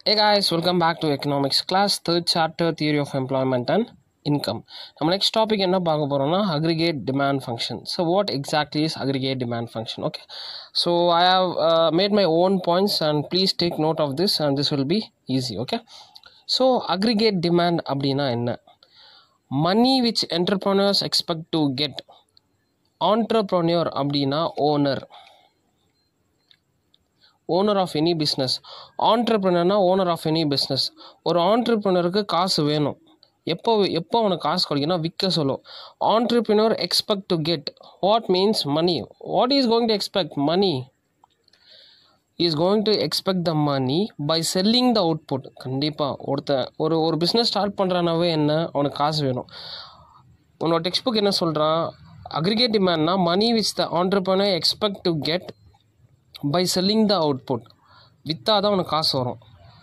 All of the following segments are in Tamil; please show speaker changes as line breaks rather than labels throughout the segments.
Hey guys, welcome back to economics class, third chapter theory of employment and income. நம்ம next topic என்ன பார்க்க போறோம்னா aggregate demand function. So what exactly is aggregate demand function? Okay. So I have uh, made my own points and please take note of this and this will be easy. Okay. So aggregate demand அப்படின்னா என்ன money which entrepreneurs expect to get entrepreneur அப்படின்னா owner owner of any business ஆண்டர்பிரினர்னா ஓனர் ஆஃப் எனி பிஸ்னஸ் ஒரு ஆண்டர்பிரினருக்கு காசு வேணும் எப்போ எப்போ அவனுக்கு காசு கிடைக்குன்னா விற்க சொல்லும் entrepreneur expect to get what means money what is going to expect money is going to expect the money by selling the output கண்டிப்பாக ஒருத்தன் ஒரு ஒரு பிஸ்னஸ் ஸ்டார்ட் பண்ணுறானாவே என்ன அவனுக்கு காசு வேணும் உன்னோட டெக்ஸ்ட் புக் என்ன சொல்கிறான் அக்ரிகேட் டிமாண்ட்னா money which the entrepreneur expect to get by selling the output விற்றா தான் உனக்கு காசு வரும்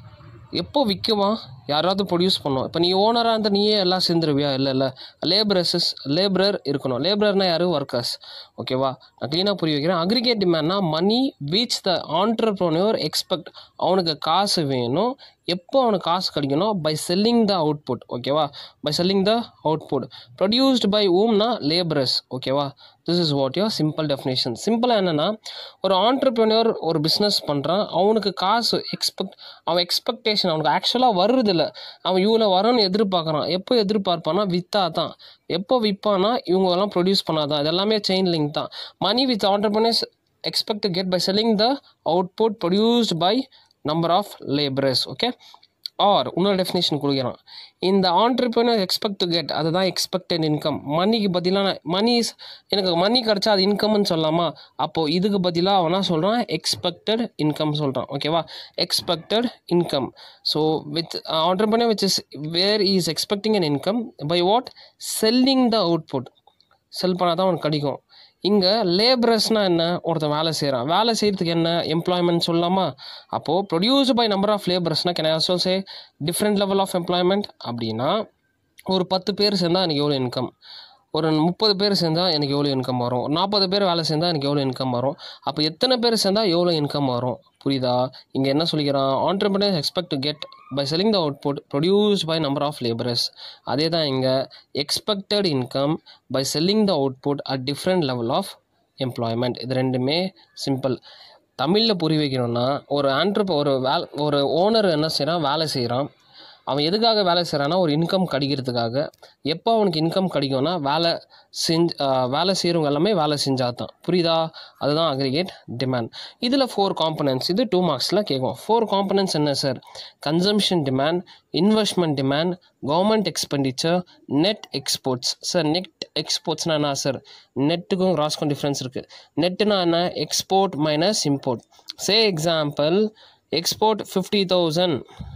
எப்போ விற்குவான் யாராவது ப்ரொடியூஸ் பண்ணும் இப்போ நீ ஓனராக இருந்தால் நீயே எல்லாம் சேர்ந்துருவியா இல்லை இல்லை லேபரஸஸ் லேபரர் இருக்கணும் லேபரர்னா யார் ஒர்க்கர்ஸ் ஓகேவா நான் க்ளீனாக புரிய வைக்கிறேன் அக்ரிகேட் டிமாண்ட்னா money which the entrepreneur expect அவனுக்கு காசு வேணும் எப்போ அவனுக்கு காசு கிடைக்கணும் பை செல்லிங் த அவுட்புட் ஓகேவா by selling the output produced by ஊம்னா லேபரஸ் ஓகேவா this is what your simple definition சிம்பிளாக என்னென்னா ஒரு ஆண்டர்ப்ரனியர் ஒரு பிஸ்னஸ் பண்ணுறான் அவனுக்கு காசு எக்ஸ்பெக்ட் அவன் எக்ஸ்பெக்டேஷன் அவனுக்கு ஆக்சுவலாக வர்றதில்ல அவன் இவ்வளோ வரணும்னு எதிர்பார்க்குறான் எப்போ எதிர்பார்ப்பானா விற்றா தான் எப்போ விற்பானா இவங்கெல்லாம் ப்ரொடியூஸ் பண்ணாதான் இது எல்லாமே செயின் லிங்க் தான் money with entrepreneurs expect to get by selling the output produced by number of labourers okay or இன்னொரு டெஃபினேஷன் கொடுக்குறான் இந்த ஆண்டர்பிரினர் எக்ஸ்பெக்ட் டு கெட் அதுதான் எக்ஸ்பெக்டட் இன்கம் மணிக்கு பதிலாக மணி எனக்கு மணி கிடச்சா அது இன்கம்னு சொல்லலாமா அப்போது இதுக்கு பதிலாக அவனா சொல்கிறான் எக்ஸ்பெக்டட் இன்கம் சொல்கிறான் ஓகேவா expected income so with entrepreneur which is where is expecting an income by what selling the output sell பண்ணால் தான் அவனுக்கு கிடைக்கும் இங்கே லேபரஸ்னால் என்ன ஒருத்தன் வேலை செய்கிறான் வேலை செய்கிறதுக்கு என்ன எம்ப்ளாய்மெண்ட் சொல்லலாமா அப்போது ப்ரொடியூஸ்டு பை நம்பர் ஆஃப் லேபர்ஸ்னால் can also say different level of employment அப்படின்னா ஒரு பத்து பேர் சேர்ந்தால் எனக்கு எவ்வளோ இன்கம் ஒரு முப்பது பேர் சேர்ந்தால் எனக்கு எவ்வளோ இன்கம் வரும் நாற்பது பேர் வேலை சேர்ந்தால் எனக்கு எவ்வளோ இன்கம் வரும் அப்போ எத்தனை பேர் சேர்ந்தால் எவ்வளோ இன்கம் வரும் புரியுதா இங்கே என்ன சொல்லிக்கிறான் entrepreneurs expect to get by selling the output produced by number of labourers அதே தான் இங்கே expected income by selling the output at different level of employment இது ரெண்டுமே சிம்பிள் தமிழில் புரிய வைக்கணும்னா ஒரு ஆண்டர்ப ஒரு வேல் ஒரு ஓனர் என்ன செய்கிறான் வேலை செய்கிறான் அவன் எதுக்காக வேலை செய்கிறான்னா ஒரு இன்கம் கிடைக்கிறதுக்காக எப்போ அவனுக்கு இன்கம் கிடைக்கும்னா வேலை செஞ்சு வேலை செய்கிறவங்க எல்லாமே வேலை செஞ்சால் தான் புரியுதா அதுதான் அக்ரிகேட் டிமாண்ட் இதில் ஃபோர் காம்பனன்ட்ஸ் இது டூ மார்க்ஸில் கேட்கும் ஃபோர் காம்பனன்ட்ஸ் என்ன sir consumption demand investment demand government expenditure net exports sir net எக்ஸ்போர்ட்ஸ்னா என்ன சார் நெட்டுக்கும் கிராஸ்க்கும் டிஃப்ரென்ஸ் இருக்குது நெட்டுனா என்ன export minus import say example export fifty thousand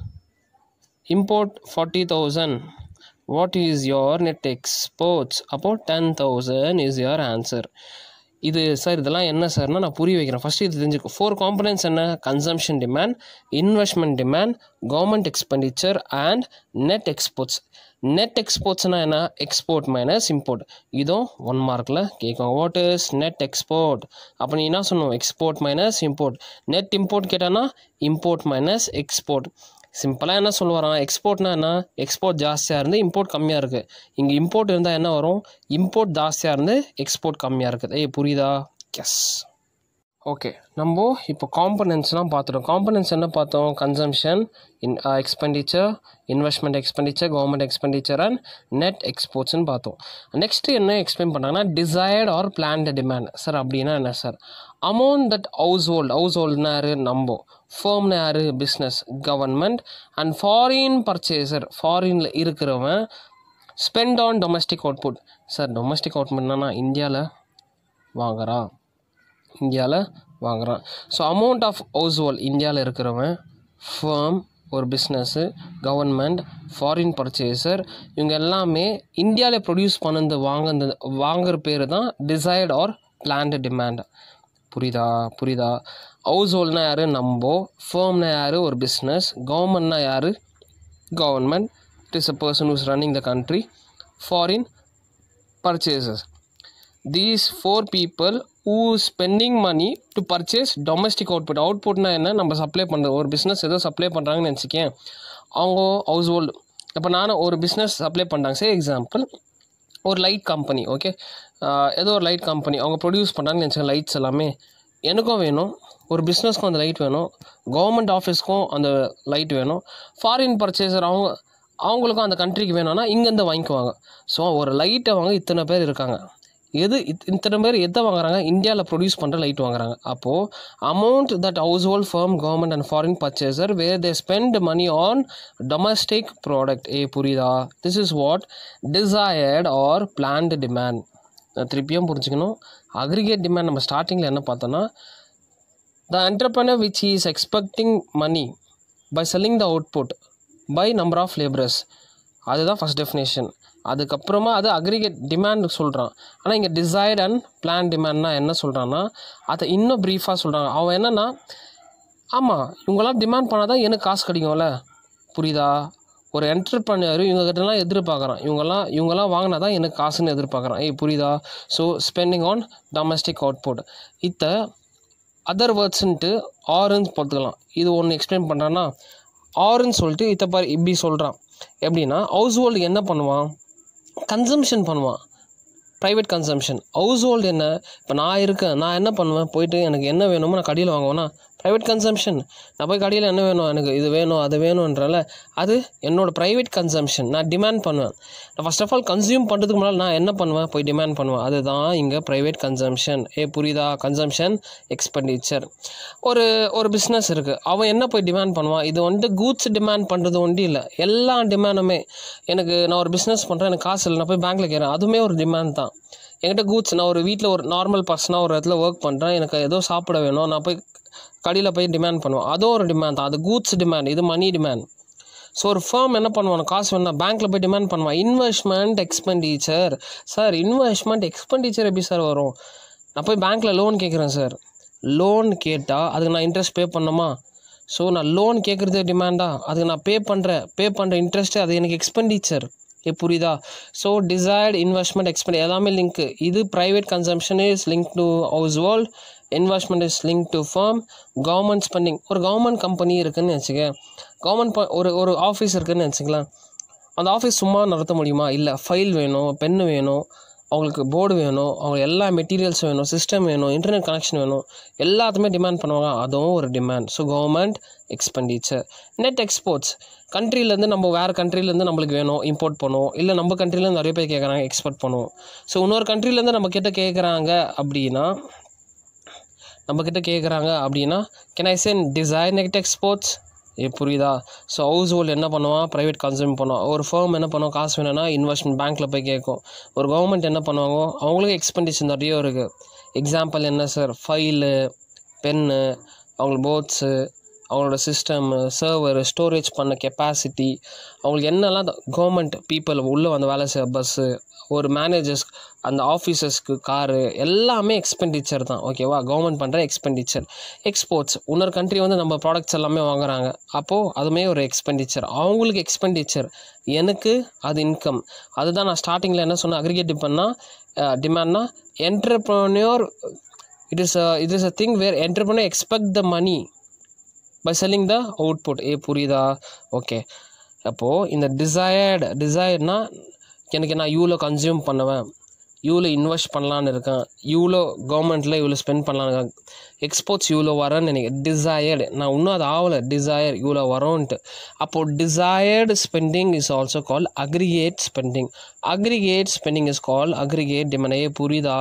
import 40000 what is your net exports அப்போது ten thousand is your answer இது சார் இதெல்லாம் என்ன சார்னா நான் புரிய வைக்கிறேன் ஃபஸ்ட்டு இது தெரிஞ்சுக்கோ ஃபோர் காம்பனன்ட்ஸ் என்ன consumption demand investment demand government expenditure and net exports net எக்ஸ்போர்ட்ஸ்னால் என்ன எக்ஸ்போர்ட் மைனஸ் இம்போர்ட் இதுவும் ஒன் மார்க்கில் கேட்கும் வாட் இஸ் நெட் எக்ஸ்போர்ட் அப்போ நீ என்ன சொல்லணும் export minus import net import கேட்டானா இம்போர்ட் மைனஸ் எக்ஸ்போர்ட் சிம்பிளாக என்ன சொல்லுவாரான் எக்ஸ்போர்ட்னா என்ன எக்ஸ்போர்ட் ஜாஸ்தியாக இருந்து இம்போர்ட் கம்மியாக இருக்குது இங்கே இம்போர்ட் இருந்தால் என்ன வரும் இம்போர்ட் ஜாஸ்தியாக இருந்து எக்ஸ்போர்ட் கம்மியாக இருக்குது ஏய் புரியுதா எஸ் ஓகே நம்ம இப்போ காம்பனன்ட்ஸ்லாம் பார்த்துட்டோம் காம்பனன்ட்ஸ் என்ன பார்த்தோம் consumption in expenditure investment expenditure government expenditure and net எக்ஸ்போர்ட்ஸ்னு பார்த்தோம் நெக்ஸ்ட்டு என்ன எக்ஸ்பிளைன் பண்ணாங்கன்னா desired or planned demand sir அப்படின்னா என்ன sir amount that household ஹவுஸ் ஹோல்ட்னா யார் நம்போ ஃபேம்னா யார் business government and foreign purchaser ஃபாரினில் இருக்கிறவன் spend on domestic output sir domestic அவுட்புட்னா இந்தியாவில் வாங்குறான் இந்தியாவில் வாங்குறான் so amount of household இந்தியாவில் இருக்கிறவன் ஃபேம் ஒரு பிஸ்னஸ்ஸு கவர்மெண்ட் ஃபாரின் பர்ச்சேசர் இவங்க எல்லாமே இந்தியாவில் ப்ரொடியூஸ் பண்ணது வாங்குறது வாங்குற பேர் தான் டிசைர்ட் ஆர் பிளான்டு டிமாண்ட் புரியுதா புரியுதா ஹவுஸ் ஹோல்ட்னா யார் நம்போ ஃபேம்னா யார் ஒரு பிஸ்னஸ் கவர்மெண்ட்னா யார் government it is a person who's running the country foreign purchases these four people who spending money to purchase domestic output அவுட்புட்னா என்ன நம்ம சப்ளை பண்ணுறது ஒரு பிஸ்னஸ் ஏதோ சப்ளை பண்ணுறாங்கன்னு நினச்சிக்கேன் அவங்க ஹவுஸ் ஹோல்டு இப்போ நானும் ஒரு பிஸ்னஸ் சப்ளை பண்ணுறாங்க சே எக்ஸாம்பிள் ஒரு லைட் கம்பெனி ஓகே ஏதோ ஒரு லைட் கம்பெனி அவங்க ப்ரொடியூஸ் பண்ணுறாங்கன்னு நினச்சேன் லைட்ஸ் எல்லாமே எனக்கும் வேணும் ஒரு பிஸ்னஸ்க்கும் அந்த லைட் வேணும் கவர்மெண்ட் ஆஃபீஸ்க்கும் அந்த லைட் வேணும் ஃபாரின் பர்ச்சேசர் அவங்க அவங்களுக்கும் அந்த கண்ட்ரிக்கு வேணும்னா இங்கேருந்து வாங்கிக்குவாங்க ஸோ ஒரு லைட்டை வாங்க இத்தனை பேர் இருக்காங்க எது இத்- இத்தனை பேர் எதை வாங்குறாங்க இந்தியாவில் ப்ரொடியூஸ் பண்ணுற லைட் வாங்குறாங்க அப்போது amount that household firm government and foreign purchaser where they spend money on domestic product ஏ புரியுதா this is what desired or planned demand திருப்பியும் புரிஞ்சுக்கணும் அக்ரிகேட் டிமாண்ட் நம்ம ஸ்டார்டிங்கில் என்ன பார்த்தோன்னா the entrepreneur which he is expecting money by selling the output by number of laborers அதுதான் ஃபஸ்ட் டெஃபினேஷன் அதுக்கப்புறமா அது அக்ரிகேட் டிமாண்ட் சொல்கிறான் ஆனால் இங்கே டிசைர்ட் அண்ட் பிளான் டிமாண்ட்னா என்ன சொல்கிறான்னா அதை இன்னும் ப்ரீஃபாக சொல்கிறாங்க அவன் என்னன்னா ஆமாம் இவங்களாம் டிமாண்ட் பண்ணால் தான் எனக்கு காசு கிடைக்கும்ல புரியுதா ஒரு என்டர்பிரனர் இவங்ககிட்டலாம் எதிர்பார்க்குறான் இவங்கெல்லாம் இவங்கெல்லாம் வாங்கினா தான் எனக்கு காசுன்னு எதிர்பார்க்குறான் ஏய் புரியுதா so spending on domestic output இத்தை அதர் வேர்ட்ஸ்ன்ட்டு ஆறுன்னு பார்த்துக்கலாம் இது ஒன்று எக்ஸ்பிளைன் பண்ணுறான்னா ஆறுன்னு சொல்லிட்டு இத்த பாரு இப்படி சொல்கிறான் எப்படின்னா ஹவுஸ் ஹோல்டு என்ன பண்ணுவான் கன்சம்ஷன் பண்ணுவான் ப்ரைவேட் கன்சம்ஷன் ஹவுஸ் ஹோல்டு என்ன இப்போ நான் இருக்கேன் நான் என்ன பண்ணுவேன் போயிட்டு எனக்கு என்ன வேணுமோ நான் கடையில் வாங்குவேன்னா ப்ரைவேட் கன்சம்ஷன் நான் போய் கடையில் என்ன வேணும் எனக்கு இது வேணும் அது வேணுன்றல அது என்னோட ப்ரைவேட் கன்சம்ஷன் நான் டிமாண்ட் பண்ணுவேன் நான் ஃபர்ஸ்ட் ஆஃப் ஆல் கன்சியூம் பண்ணுறதுக்கு முன்னால் நான் என்ன பண்ணுவேன் போய் டிமாண்ட் பண்ணுவேன் அதுதான் இங்கே ப்ரைவேட் கன்சம்ஷன் ஏ புரியுதா கன்சம்ஷன் எக்ஸ்பெண்டிச்சர் ஒரு ஒரு பிஸ்னஸ் இருக்குது அவன் என்ன போய் டிமாண்ட் பண்ணுவான் இது வந்துட்டு கூட்ஸ் டிமாண்ட் பண்ணுறது ஒன்றும் இல்லை எல்லா டிமாண்டுமே எனக்கு நான் ஒரு பிஸ்னஸ் பண்ணுறேன் எனக்கு காசு இல்லை நான் போய் பேங்க்கில் கேட்குறேன் அதுவுமே ஒரு டிமாண்ட் தான் என்கிட்ட கூட்ஸ் நான் ஒரு வீட்டில் ஒரு நார்மல் பர்சனாக ஒரு இடத்துல ஒர்க் பண்ணுறேன் எனக்கு ஏதோ சாப்பிட வேணும் நான் போய் கடையில் போய் டிமாண்ட் பண்ணுவேன் அதுவும் ஒரு டிமாண்ட் தான் அது கூட்ஸ் டிமாண்ட் இது மணி டிமாண்ட் ஸோ ஒரு ஃபேம் என்ன பண்ணுவான் காசு வேணா பேங்க்கில் போய் டிமாண்ட் பண்ணுவான் investment expenditure sir investment expenditure எப்படி சார் வரும் நான் போய் பேங்க்கில் லோன் கேட்குறேன் சார் லோன் கேட்டால் அதுக்கு நான் இன்ட்ரெஸ்ட் பே பண்ணணுமா ஸோ நான் லோன் கேட்குறது டிமாண்டா அதுக்கு நான் பே பண்ணுறேன் பே பண்ணுற இன்ட்ரெஸ்ட்டு அது எனக்கு எக்ஸ்பெண்டிச்சர் ஏ புரியுதா ஸோ டிசைர்ட் இன்வெஸ்ட்மெண்ட் எக்ஸ்பெண்ட் எல்லாமே லிங்க் இது private consumption is link to household investment is link to firm government spending ஒரு கவர்மெண்ட் கம்பெனி இருக்குன்னு வச்சுக்க கவர்மெண்ட் ஒரு ஒரு ஆஃபீஸ் இருக்குன்னு வச்சுக்கலாம் அந்த ஆஃபீஸ் சும்மா நடத்த முடியுமா இல்லை ஃபைல் வேணும் பென்னு வேணும் அவங்களுக்கு போர்டு வேணும் அவங்க எல்லா மெட்டீரியல்ஸ் வேணும் சிஸ்டம் வேணும் இன்டர்நெட் கனெக்ஷன் வேணும் எல்லாத்துமே டிமாண்ட் பண்ணுவாங்க அதுவும் ஒரு demand so government expenditure net exports கண்ட்ரிலேருந்து நம்ம வேறு கண்ட்ரிலேருந்து நம்மளுக்கு வேணும் இம்போர்ட் பண்ணுவோம் இல்லை நம்ம கண்ட்ரிலேருந்து நிறைய பேர் கேட்குறாங்க எக்ஸ்போர்ட் பண்ணுவோம் ஸோ இன்னொரு கண்ட்ரிலேருந்து நம்ம கிட்ட கேட்குறாங்க அப்படின்னா நம்மக்கிட்ட கேட்குறாங்க அப்படின்னா can I send design net exports ஏ புரியுதா ஸோ ஹவுஸ் ஹோல்டு என்ன பண்ணுவான் ப்ரைவேட் கன்சியூம் பண்ணுவான் ஒரு ஃபேம் என்ன பண்ணுவோம் காசு வேணும்னா இன்வெஸ்ட்மெண்ட் பேங்க்கில் போய் கேட்கும் ஒரு கவர்மெண்ட் என்ன பண்ணுவாங்க அவங்களுக்கு எக்ஸ்பெண்டிச்சர் நிறைய இருக்குது எக்ஸாம்பிள் என்ன சார் ஃபைலு பென்னு அவங்களுக்கு போர்ட்ஸு அவங்களோட சிஸ்டம்மு சர்வர் ஸ்டோரேஜ் பண்ண கெப்பாசிட்டி அவங்களுக்கு என்னெல்லாம் கவர்மெண்ட் பீப்புள் உள்ளே வந்து வேலை செய்ய பஸ்ஸு ஒரு மேனேஜர்ஸ் அந்த ஆஃபீஸர்ஸ்க்கு காரு எல்லாமே எக்ஸ்பெண்டிச்சர் தான் ஓகேவா கவர்மெண்ட் பண்ணுற எக்ஸ்பெண்டிச்சர் எக்ஸ்போர்ட்ஸ் இன்னொரு கண்ட்ரி வந்து நம்ம ப்ராடக்ட்ஸ் எல்லாமே வாங்குறாங்க அப்போது அதுவுமே ஒரு எக்ஸ்பெண்டிச்சர் அவங்களுக்கு எக்ஸ்பெண்டிச்சர் எனக்கு அது இன்கம் அதுதான் நான் ஸ்டார்டிங்கில் என்ன சொன்னேன் அக்ரிகேட் பண்ணால் டிமாண்ட்னா entrepreneur it is it is a thing where entrepreneur expect the money by selling the output ஏ புரியுதா ஓகே அப்போது இந்த டிசையர்டு டிசையர்னா எனக்கு நான் இவ்வளோ கன்சியூம் பண்ணுவேன் இவ்வளோ இன்வெஸ்ட் பண்ணலான்னு இருக்கேன் இவ்வளோ கவர்மெண்ட்டில் இவ்வளோ ஸ்பெண்ட் பண்ணலான்னு இருக்கேன் எக்ஸ்போர்ட்ஸ் இவ்வளோ வரேன்னு எனக்கு டிசையர்டு நான் இன்னும் அது ஆகலை டிசையர் இவ்வளோ வரோன்ட்டு அப்போது desired spending is also call aggregate spending aggregate spending is call aggregate demand புரியுதா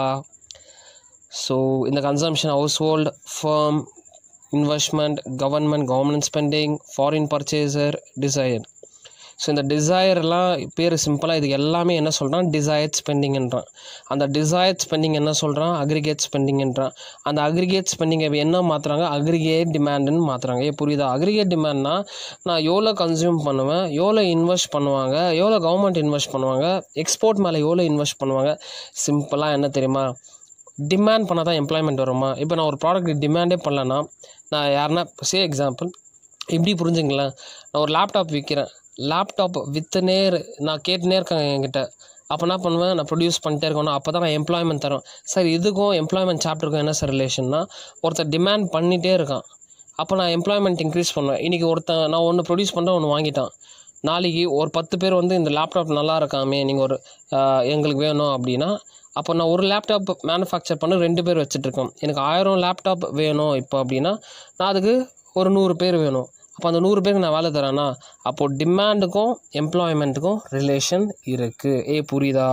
ஸோ இந்த consumption household firm investment government government spending foreign purchaser desire so இந்த டிசையர்லாம் பேர் சிம்பிளாக இதுக்கு எல்லாமே என்ன சொல்கிறான் டிசையர்ட் ஸ்பெண்டிங்ன்றான் அந்த டிசையர்ட் ஸ்பெண்டிங் என்ன சொல்கிறான் அக்ரிகேட் ஸ்பெண்டிங்ன்றான் அந்த அக்ரிகேட் ஸ்பெண்டிங் என்ன மாற்றுறாங்க அக்ரிகேட் டிமாண்டுன்னு மாற்றுறாங்க ஏ புரியுதா அக்ரிகேட் டிமாண்ட்னா நான் எவ்வளோ கன்சியூம் பண்ணுவேன் எவ்வளோ இன்வெஸ்ட் பண்ணுவாங்க எவ்வளோ கவர்மெண்ட் இன்வெஸ்ட் பண்ணுவாங்க எக்ஸ்போர்ட் மேலே எவ்வளோ இன்வெஸ்ட் பண்ணுவாங்க சிம்பிளாக என்ன தெரியுமா டிமாண்ட் பண்ணால் தான் எம்ப்ளாய்மெண்ட் வருமா இப்போ நான் ஒரு ப்ராடக்ட் டிமாண்டே பண்ணலன்னா நான் யாருன்னா சே எக்ஸாம்பிள் இப்படி புரிஞ்சுங்களேன் நான் ஒரு லேப்டாப் விற்கிறேன் லேப்டாப் வித்துனே இரு நான் கேட்டுனே இருக்கேன் என்கிட்ட அப்போ என்ன பண்ணுவேன் நான் ப்ரொடியூஸ் பண்ணிட்டே இருக்கணும் அப்போ தான் நான் எம்ப்ளாய்மெண்ட் தரோம் சார் இதுக்கும் எம்ப்ளாய்மெண்ட் சாப்டருக்கும் என்ன சார் ரிலேஷன்னா ஒருத்தர் டிமாண்ட் பண்ணிகிட்டே இருக்கான் அப்போ நான் எம்ப்ளாய்மெண்ட் இன்க்ரீஸ் பண்ணுவேன் இன்றைக்கி ஒருத்தன் நான் ஒன்று ப்ரொடியூஸ் பண்ணுறேன் ஒன்று வாங்கிட்டான் நாளைக்கு ஒரு பத்து பேர் வந்து இந்த லேப்டாப் நல்லா இருக்காமே நீங்கள் ஒரு ஆஹ், எங்களுக்கு வேணும் அப்படின்னா அப்போ நான் ஒரு லேப்டாப் மேனுஃபேக்சர் பண்ண ரெண்டு பேர் வச்சுட்ருக்கேன் எனக்கு ஆயிரம் லேப்டாப் வேணும் இப்போ அப்படின்னா நான் அதுக்கு ஒரு நூறு பேர் வேணும் அப்போ அந்த நூறு பேருக்கு நான் வேலை தரேன்னா அப்போது டிமாண்டுக்கும் எம்ப்ளாய்மெண்ட்டுக்கும் ரிலேஷன் இருக்குது ஏ புரியுதா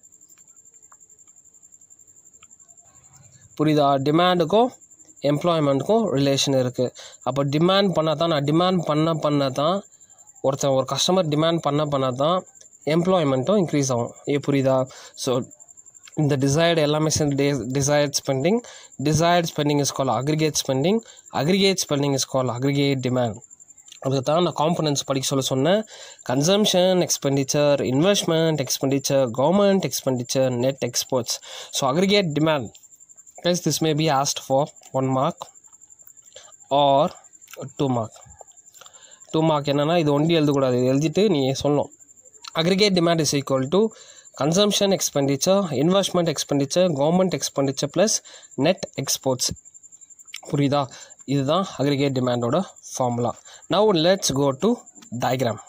புரியுதா டிமாண்டுக்கும் எம்ப்ளாய்மெண்ட்டுக்கும் ரிலேஷன் இருக்குது அப்போ டிமாண்ட் பண்ணால் தான் நான் டிமாண்ட் பண்ண பண்ண தான் ஒருத்தன் ஒரு கஸ்டமர் டிமாண்ட் பண்ண பண்ண தான் எம்ப்ளாய்மெண்ட்டும் இன்க்ரீஸ் ஆகும் ஏ புரியுதா ஸோ இந்த டிசைர்டு எல்லாமே சேர்ந்து desired spending desired spending is call aggregate spending aggregate spending is call aggregate demand அதுக்கு தான் நான் காம்பனன்ட்ஸ் படிக்க சொல்ல சொன்னேன் consumption expenditure investment expenditure government expenditure net exports so aggregate demand guys this may be asked for one mark or two mark two mark என்னன்னா இது ஒண்டி எழுதக்கூடாது இது எழுதிட்டு நீ சொல்லணும் aggregate demand is equal to consumption expenditure investment expenditure government expenditure plus net exports புரியுதா இதுதான் அக்ரிகேட் டிமாண்டோட formula now let's go to diagram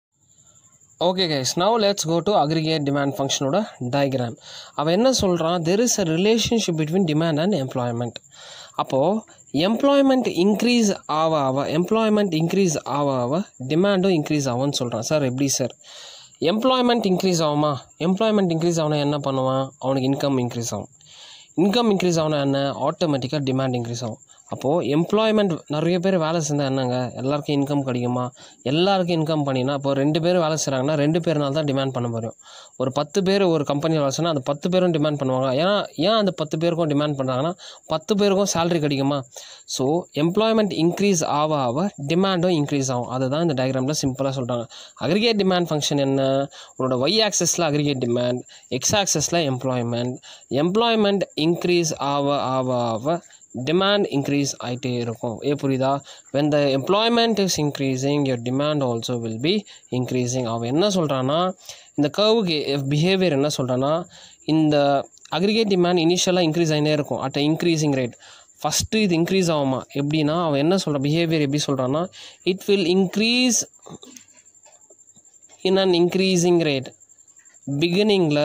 okay guys now let's go to aggregate demand ஃபங்க்ஷனோட டயக்ராம் அவன் என்ன சொல்கிறான் there is a relationship between demand and employment அப்போது எம்ப்ளாய்மெண்ட் இன்க்ரீஸ் ஆக ஆக எம்ப்ளாய்மெண்ட் இன்க்ரீஸ் ஆக ஆக டிமாண்டும் இன்க்ரீஸ் ஆகும்னு சொல்கிறான் சார் எப்படி சார் எம்ப்ளாய்மெண்ட் இன்க்ரீஸ் ஆகுமா எம்ப்ளாய்மெண்ட் இன்க்ரீஸ் ஆகுனா என்ன பண்ணுவான் அவனுக்கு இன்கம் இன்க்ரீஸ் ஆகும் இன்கம் இன்க்ரீஸ் ஆகுனா என்ன ஆட்டோமேட்டிக்காக டிமாண்ட் இன்க்ரீஸ் ஆகும் அப்போது எம்ப்ளாய்மெண்ட் நிறைய பேர் வேலை செஞ்சால் என்னங்க எல்லாருக்கும் இன்கம் கிடைக்குமா எல்லாருக்கும் இன்கம் பண்ணினா இப்போ ரெண்டு பேர் வேலை செய்கிறாங்கன்னா ரெண்டு பேர்னால தான் டிமாண்ட் பண்ண முடியும் ஒரு பத்து பேர் ஒரு கம்பெனியில் வேலை செய்யணும் அந்த பத்து பேரும் டிமாண்ட் பண்ணுவாங்க ஏன்னா ஏன் அந்த பத்து பேருக்கும் டிமாண்ட் பண்ணுறாங்கன்னா பத்து பேருக்கும் சேலரி கிடைக்குமா ஸோ எம்ப்ளாய்மெண்ட் இன்க்ரீஸ் ஆக ஆக டிமாண்டும் இன்க்ரீஸ் ஆகும் அதுதான் இந்த டயக்ராமில் சிம்பிளாக சொல்கிறாங்க அக்ரிகேட் டிமாண்ட் ஃபங்க்ஷன் என்ன உன்னோட ஒய் ஆக்சஸில் அக்ரிகேட் டிமாண்ட் எக்ஸ் ஆக்சஸில் எம்ப்ளாய்மெண்ட் எம்ப்ளாய்மெண்ட் இன்க்ரீஸ் ஆக ஆக ஆக டிமாண்ட் இன்க்ரீஸ் ஆகிட்டே இருக்கும் ஏ புரியுதா when the employment is increasing your demand also will be increasing அவன் என்ன சொல்கிறான்னா இந்த கர்வுக்கு பிஹேவியர் என்ன சொல்கிறான்னா இந்த அக்ரிகேட் டிமாண்ட் இனிஷியலாக இன்க்ரீஸ் ஆகினே இருக்கும் அட் இன்க்ரீஸிங் ரேட் ஃபஸ்ட்டு இது இன்க்ரீஸ் ஆகுமா எப்படின்னா அவன் என்ன சொல்கிற பிஹேவியர் எப்படி சொல்கிறான்னா it will increase in an increasing rate பிகினிங்கில்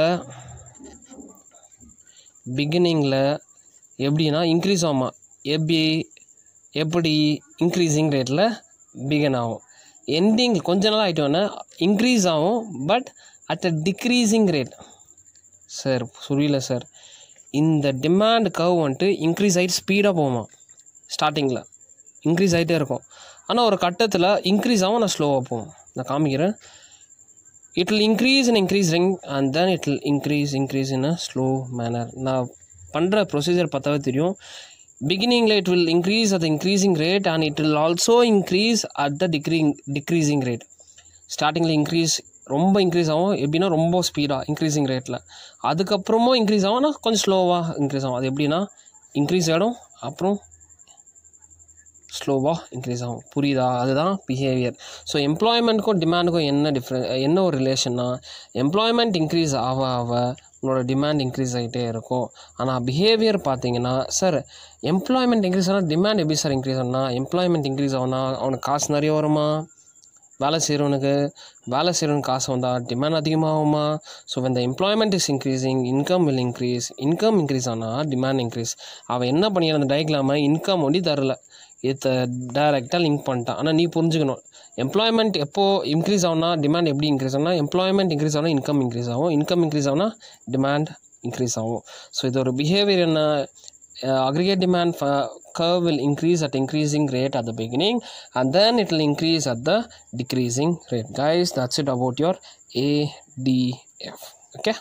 பிகினிங்கில் எப்படின்னா இன்க்ரீஸ் ஆகுமா எப்படி எப்படி இன்க்ரீஸிங் ரேட்டில் பிகின் ஆகும் எண்டிங் கொஞ்ச நாள் ஆகிட்டோன்னே இன்க்ரீஸ் ஆகும் but at a decreasing rate sir புரியல சார் இந்த டிமாண்ட் கர்வ் வந்துட்டு இன்க்ரீஸ் ஆகிட்டு ஸ்பீடாக போகுமா ஸ்டார்டிங்கில் இன்க்ரீஸ் ஆகிட்டே இருக்கும் ஆனால் ஒரு கட்டத்தில் இன்க்ரீஸ் ஆகும் நான் ஸ்லோவாக போகும் நான் காமிக்கிறேன் it will increase in increasing and then it will increase increase in a slow manner நான் பண்ணுற ப்ரொசீஜர் பார்த்தாவே தெரியும் பிகினிங்கில் it will increase at increasing rate and it will also increase at the decreasing decreasing rate ஸ்டார்டிங்கில் இன்க்ரீஸ் ரொம்ப இன்க்ரீஸ் ஆகும் எப்படின்னா ரொம்ப ஸ்பீடாக இன்க்ரீஸிங் ரேட்டில் அதுக்கப்புறமும் இன்க்ரீஸ் ஆகும் ஆனால் கொஞ்சம் ஸ்லோவாக இன்க்ரீஸ் ஆகும் அது எப்படின்னா இன்க்ரீஸ் ஆகிடும் அப்புறம் ஸ்லோவாக இன்க்ரீஸ் ஆகும் புரியுதா அதுதான் பிஹேவியர் ஸோ எம்ப்ளாய்மெண்ட்டுக்கும் டிமாண்டுக்கும் என்ன டிஃப்ரெண்ட் என்ன ஒரு ரிலேஷன்னா எம்ப்ளாய்மெண்ட் இன்க்ரீஸ் ஆக ஆக உன்னோட டிமாண்ட் இன்க்ரீஸ் ஆகிட்டே இருக்கும் ஆனால் பிஹேவியர் பார்த்தீங்கன்னா சார் எம்ப்ளாய்மெண்ட் இன்க்ரீஸ் ஆனால் டிமாண்ட் எப்படி சார் இன்க்ரீஸ் ஆகுனா எம்ப்ளாய்மெண்ட் இன்க்ரீஸ் ஆகுனா அவனுக்கு காசு நிறைய வருமா வேலை செய்கிறவனுக்கு வேலை செய்கிறவனுக்கு காசு வந்தால் டிமாண்ட் அதிகமாகுமா so when the employment is increasing income will increase income increase ஆனால் டிமாண்ட் இன்க்ரீஸ் அவன் என்ன பண்ணிக்கிறான் அந்த டயக்ராமை இன்கம் ஒண்டி தரல இதை டைரெக்டாக லிங்க் பண்ணிட்டான் ஆனால் நீ புரிஞ்சுக்கணும் எம்ப்ளாய்மெண்ட் எப்போ இன்க்ரீஸ் ஆகும்னா டிமாண்ட் எப்படி இன்க்ரீஸ் ஆகும்னா எம்ப்ளாய்மெண்ட் இன்க்ரீஸ் ஆகும்னா இன்கம் இன்க்ரீஸ் ஆகும் இன்கம் இன்க்ரீஸ் ஆகும்னா டிமாண்ட் இன்க்ரீஸ் ஆகும் ஸோ இது ஒரு பிஹேவியர் என்ன aggregate demand for curve will increase at increasing rate at the beginning and then it will increase at the decreasing rate guys that's it about your adf okay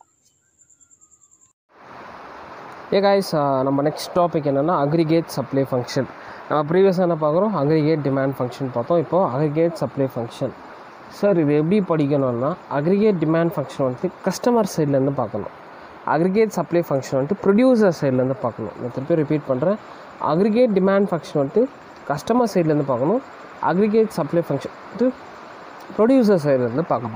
ஏ காய்ஸ் நம்ம நெக்ஸ்ட் டாபிக் என்னென்னா அக்ரிகேட் சப்ளை ஃபங்க்ஷன் நம்ம ப்ரீவியஸாக என்ன பார்க்குறோம் அக்ரிகேட் டிமாண்ட் ஃபங்க்ஷன் பார்த்தோம் இப்போ அக்ரிகேட் சப்ளை ஃபங்க்ஷன் சார் இது எப்படி படிக்கணும்னா அக்ரிகேட் டிமாண்ட் ஃபங்க்ஷன் வந்துட்டு கஸ்டமர் சைட்லேருந்து பார்க்கணும் அக்ரிகேட் சப்ளை ஃபங்க்ஷன் வந்துட்டு ப்ரொடியூசர் சைட்லேருந்து பார்க்கணும் நான் திருப்பி ரிப்பீட் பண்ணுறேன் அக்ரிகேட் டிமாண்ட் ஃபங்க்ஷன் வந்துட்டு கஸ்டமர் சைட்லேருந்து பார்க்கணும் அக்ரிகேட் சப்ளை ஃபங்க்ஷன் வந்துட்டு ப்ரொடியூசர் சைட்லேருந்து பார்க்கணும்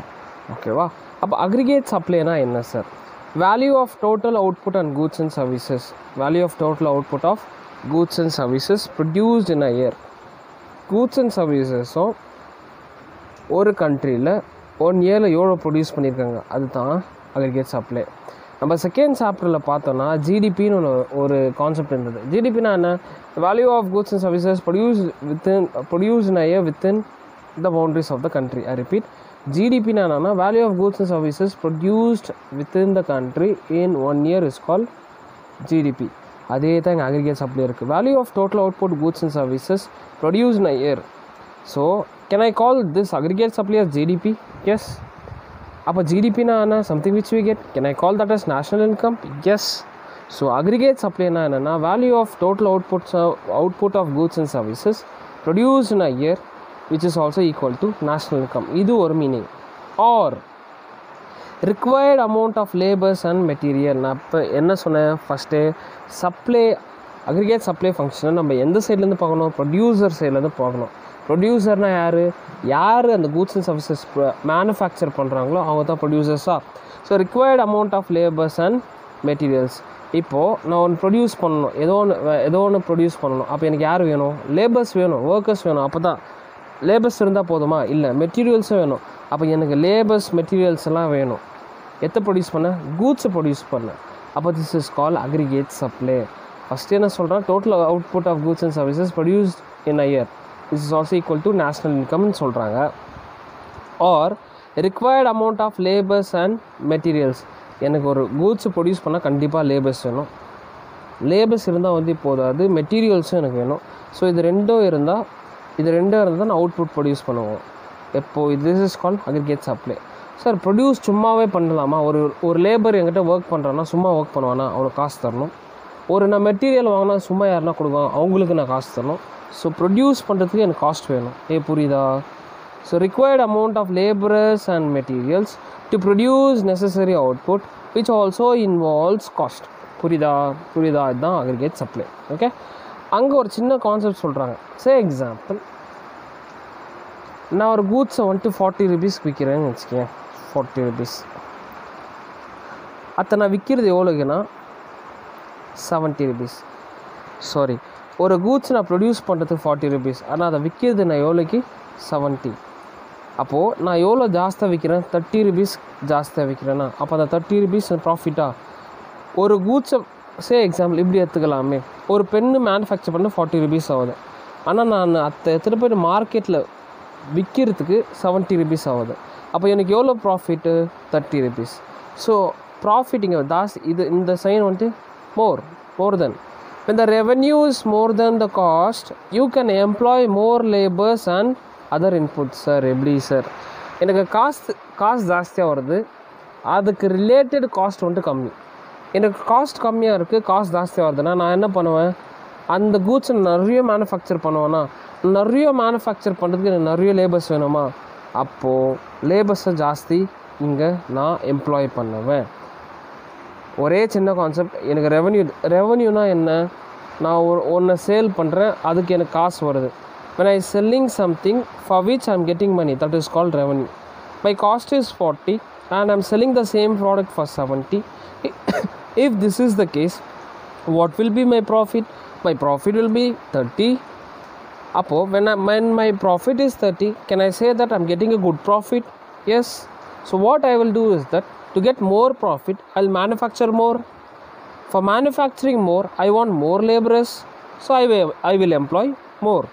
ஓகேவா அப்போ அக்ரிகேட் சப்ளைனா என்ன sir value of total output and goods and services value of total output of goods and services produced in a year goods and services ஒரு கண்ட்ரியில் ஒன் இயரில் எவ்வளோ ப்ரொடியூஸ் பண்ணியிருக்காங்க அதுதான் அக்ரிகேட் சப்ளை நம்ம செகண்ட் சாப்டரில் பார்த்தோன்னா ஜிடிபின்னு ஒன்று ஒரு கான்செப்ட் இருந்தது ஜிடிபினா என்ன value of goods and services produce within produce in year within the boundaries of the country I repeat ஜிடிபினா என்னன்னா value of goods and services produced within the country in one year is call GDP அதே தான் எங்கள் அக்ரிகேட் சப்ளை இருக்குது value of total output goods and services produce in year so can I call this aggregate supply as GDP yes அப்போ ஜிடிபினா என்ன something which we get can I call that as national income yes so aggregate சப்ளைனா என்னென்னா value of total output output of goods and services produce in a year which is also equal to national income இது ஒரு meaning or required amount of labours and material நான் இப்போ என்ன சொன்னேன் ஃபஸ்ட்டு சப்ளை அக்ரிகேட் சப்ளை ஃபங்க்ஷனை நம்ம எந்த சைட்லேருந்து பார்க்கணும் ப்ரொடியூசர் சைட்லேருந்து பார்க்கணும் ப்ரொடியூசர்னால் யார் யார் அந்த கூட்ஸ் அண்ட் சர்வீசஸ் மேனுஃபேக்சர் பண்ணுறாங்களோ அவங்க தான் ப்ரொடியூசர்ஸாக so required amount of labours and materials இப்போது நான் ஒன்று ப்ரொடியூஸ் பண்ணணும் ஏதோ ஒன்று ஏதோ ஒன்று ப்ரொடியூஸ் பண்ணணும் அப்போ எனக்கு யார் வேணும் லேபர்ஸ் வேணும் ஒர்க்கர்ஸ் வேணும் அப்போ தான் லேபர்ஸ் இருந்தால் போதுமா இல்லை மெட்டீரியல்ஸும் வேணும் அப்போ எனக்கு லேபர்ஸ் மெட்டீரியல்ஸ் எல்லாம் வேணும் எத்தை ப்ரொடியூஸ் பண்ண கூட்ஸை ப்ரொடியூஸ் பண்ண அப்போ this is call aggregate supply first என்ன சொல்கிறேன் total output of goods and services produced in a year is is also equal to national இன்கம்னு சொல்கிறாங்க or required amount of labours and materials எனக்கு ஒரு கூட்ஸ் ப்ரொடியூஸ் பண்ணால் கண்டிப்பாக லேபர்ஸ் வேணும் லேபர்ஸ் இருந்தால் வந்து போதாது மெட்டீரியல்ஸும் எனக்கு வேணும் ஸோ இது ரெண்டும் இருந்தால் இது ரெண்டும் இருந்தால் நான் அவுட்புட் ப்ரொடியூஸ் பண்ணுவோம் எப்போது this is call aggregate supply sir produce சும்மாவே பண்ணலாமா ஒரு ஒரு லேபர் என்கிட்ட ஒர்க் பண்ணுறான்னா சும்மா ஒர்க் பண்ணுவானா அவனுக்கு காசு தரணும் ஒரு நான் மெட்டீரியல் வாங்கினா சும்மா யாருனா கொடுப்பாங்க அவங்களுக்கு நான் காசு தரணும் ஸோ ப்ரொடியூஸ் பண்ணுறதுக்கு எனக்கு காஸ்ட் வேணும் ஏ புரியுதா so required amount of labourers and materials to produce necessary output which also involves cost புரியுதா புரியுதா இதுதான் அக்ரிகேட் சப்ளை ஓகே அங்கே ஒரு சின்ன கான்செப்ட் சொல்கிறாங்க சே எக்ஸாம்பிள் நான் ஒரு கூட்ஸை வந்துட்டு ஃபார்ட்டி ருபீஸ்க்கு விற்கிறேன்னு வச்சுக்கேன் ஃபார்ட்டி ருபீஸ் அத்தை நான் விற்கிறது எவ்வளோக்குன்னா செவன்ட்டி ருபீஸ் சாரி ஒரு கூட்ஸ் நான் ப்ரொடியூஸ் பண்ணுறதுக்கு ஃபார்ட்டி ருபீஸ் ஆனால் அதை விற்கிறது நான் எவ்வளோக்கு செவன்ட்டி அப்போது நான் எவ்வளோ ஜாஸ்தியாக விற்கிறேன் தேர்ட்டி ருபீஸ் ஜாஸ்தியாக விற்கிறேன்னா அப்போ அந்த தேர்ட்டி ருபீஸ் ப்ராஃபிட்டா ஒரு கூட்ஸை சே எக்ஸாம்பிள் இப்படி எடுத்துக்கலாமே ஒரு பெண்ணு மேனுஃபேக்சர் பண்ண ஃபார்ட்டி ருபீஸ் ஆகுது ஆனால் நான் அத்தை எடுத்துகிட்டு போய்ட்டு மார்க்கெட்டில் விற்கிறதுக்கு செவன்ட்டி ருபீஸ் ஆகுது அப்போ எனக்கு எவ்வளோ profit thirty rupees so profit இங்கே தாஸ் இது இந்த சைன் வந்துட்டு more more then when the revenue is more than the cost you can employ more labors and other inputs sir எப்படி சார் எனக்கு காசு காசு ஜாஸ்தியாக வருது அதுக்கு ரிலேட்டட் காஸ்ட் வந்துட்டு கம்மி எனக்கு காஸ்ட் கம்மியாக இருக்குது காசு ஜாஸ்தியாக வருதுன்னா நான் என்ன பண்ணுவேன் அந்த கூட்ஸை நிறைய மேனுஃபேக்சர் பண்ணுவேன்னா நிறைய மேனுஃபேக்சர் பண்ணுறதுக்கு எனக்கு நிறைய லேபர்ஸ் வேணுமா அப்போது லேபர்ஸை ஜாஸ்தி இங்கே நான் எம்ப்ளாய் பண்ணுவேன் ஒரே சின்ன கான்செப்ட் எனக்கு ரெவன்யூ ரெவன்யூனா என்ன நான் ஒரு ஒன்றை சேல் பண்ணுறேன் அதுக்கு எனக்கு காசு வருது when i selling something for which i'm getting money that is called revenue my cost is 40 and i'm selling the same product for 70 if this is the case what will be my profit my profit will be 30 அப்போ when, I, when my profit is 30 can i say that i'm getting a good profit yes so what i will do is that to get more profit i'll manufacture more for manufacturing more i want more laborers so i will, I will employ more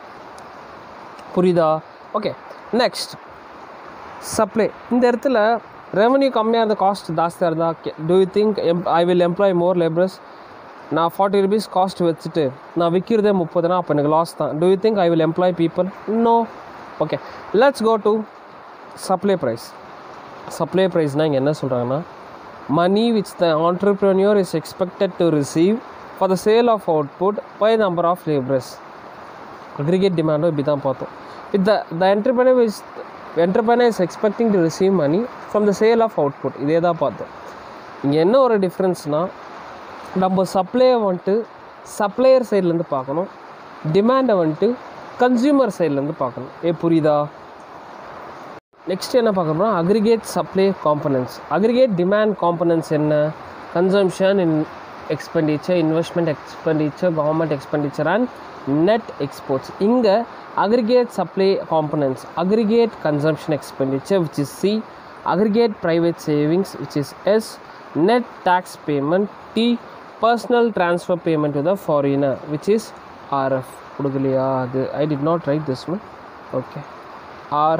புரியுதா ஓகே நெக்ஸ்ட் சப்ளை இந்த இடத்துல ரெவன்யூ கம்மியாக இருந்த காஸ்ட் ஜாஸ்தியாக இருந்தால் do you think am I will employ more labourers நான் ஃபார்ட்டி ருபீஸ் காஸ்ட் வச்சுட்டு நான் விற்கிறதே முப்பதுனா அப்போ எனக்கு லாஸ் தான் do you think I will employ people no okay let's go to supply price supply ப்ரைஸ்னால் இங்கே என்ன சொல்கிறாங்கன்னா money which the entrepreneur is expected to receive for the sale of output by number of labourers aggregate டிமாண்டும் இப்படி தான் பார்த்தோம் with the the entrepreneur is entrepreneur is expecting to receive money from the sale of output இதே தான் பார்த்தோம் இங்கே என்ன ஒரு டிஃப்ரென்ஸ்னால் நம்ம சப்ளையை வந்துட்டு சப்ளையர் சைட்லேருந்து பார்க்கணும் டிமாண்டை வந்துட்டு கன்சியூமர் சைட்லேருந்து பார்க்கணும் ஏ புரியுதா நெக்ஸ்ட் என்ன பார்க்க போகிறோம் aggregate supply components aggregate demand components என்ன consumption in expenditure investment expenditure government expenditure and net exports இங்கே aggregate supply components aggregate consumption expenditure which is C aggregate private savings which is S net tax payment T personal transfer payment to the foreigner which is R F கொடுக்கலையா அது I did not right this one okay or